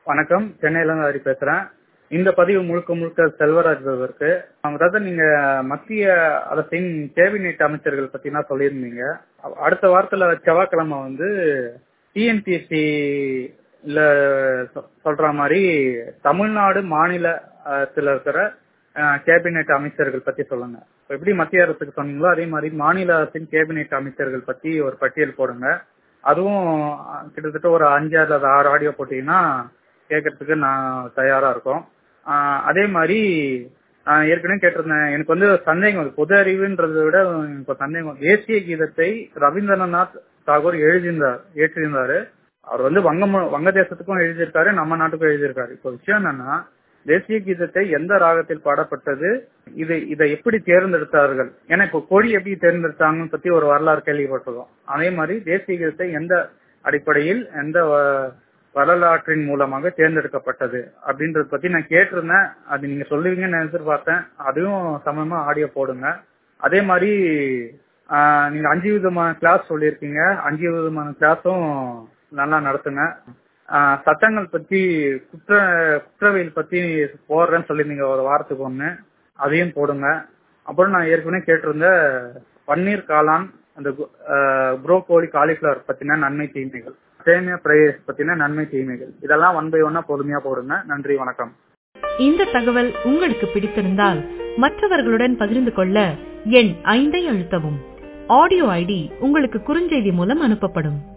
வணக்கம் சென்னையிலேருந்து ஹரி பேசுறேன் இந்த பதிவு முழுக்க முழுக்க செல்வராஜ் பிரதருக்கு அதாவது நீங்க மத்திய அரசின் கேபினெட் அமைச்சர்கள் பத்தி தான் சொல்லியிருந்தீங்க அடுத்த வாரத்துல செவ்வாய்க்கிழமை வந்து டிஎன்பிஎஸ்சி சொல்ற மாதிரி தமிழ்நாடு மாநிலத்தில் இருக்கிற கேபினெட் அமைச்சர்கள் பத்தி சொல்லுங்க எப்படி மத்திய அரசுக்கு சொன்னீங்களோ அதே மாதிரி மாநில அரசின் கேபினெட் அமைச்சர்கள் பத்தி ஒரு பட்டியல் போடுங்க அதுவும் கிட்டத்தட்ட ஒரு அஞ்சு அல்லது ஆறு ஆடியோ போட்டீங்கன்னா கேட்கறதுக்கு நான் தயாரா இருக்கோம் அதே மாதிரி நான் ஏற்கனவே கேட்டிருந்தேன் எனக்கு வந்து சந்தேகம் பொது அறிவுன்றதை விட எனக்கு சந்தேகம் தேசிய கீதத்தை ரவீந்திரநாத் தாகூர் எழுதியிருந்தார் ஏற்றிருந்தாரு அவர் வந்து வங்க வங்கதேசத்துக்கும் எழுதியிருக்காரு நம்ம நாட்டுக்கும் எழுதியிருக்காரு இப்போ விஷயம் என்னன்னா தேசிய கீதத்தை எந்த ராகத்தில் பாடப்பட்டது இது இதை எப்படி தேர்ந்தெடுத்தார்கள் ஏன்னா இப்போ கோழி எப்படி தேர்ந்தெடுத்தாங்கன்னு பத்தி ஒரு வரலாறு கேள்விப்பட்டிருக்கோம் அதே மாதிரி தேசிய கீதத்தை எந்த அடிப்படையில் எந்த வரலாற்றின் மூலமாக தேர்ந்தெடுக்கப்பட்டது அப்படின்றத பத்தி நான் கேட்டிருந்தேன் அது நீங்க சொல்லுவீங்கன்னு எதிர்பார்த்தேன் அதுவும் சமமா ஆடியோ போடுங்க அதே மாதிரி நீங்க அஞ்சு விதமான கிளாஸ் சொல்லியிருக்கீங்க அஞ்சு விதமான கிளாஸும் நல்லா நடத்துங்க சட்டங்கள் பத்தி குற்ற குற்றவியல் பத்தி போடுறேன்னு சொல்லியிருந்தீங்க ஒரு வாரத்துக்கு ஒண்ணு அதையும் போடுங்க அப்புறம் நான் ஏற்கனவே கேட்டிருந்த பன்னீர் காளான் அந்த புரோக்கோலி காலிஃபிளவர் பத்தின நன்மை தீமைகள் சேமியா பிரைஸ் பத்தின நன்மை தீமைகள் இதெல்லாம் ஒன் பை ஒன்னா பொறுமையா போடுங்க நன்றி வணக்கம் இந்த தகவல் உங்களுக்கு பிடித்திருந்தால் மற்றவர்களுடன் பகிர்ந்து கொள்ள எண் ஐந்தை அழுத்தவும் ஆடியோ ஐடி உங்களுக்கு குறுஞ்செய்தி மூலம் அனுப்பப்படும்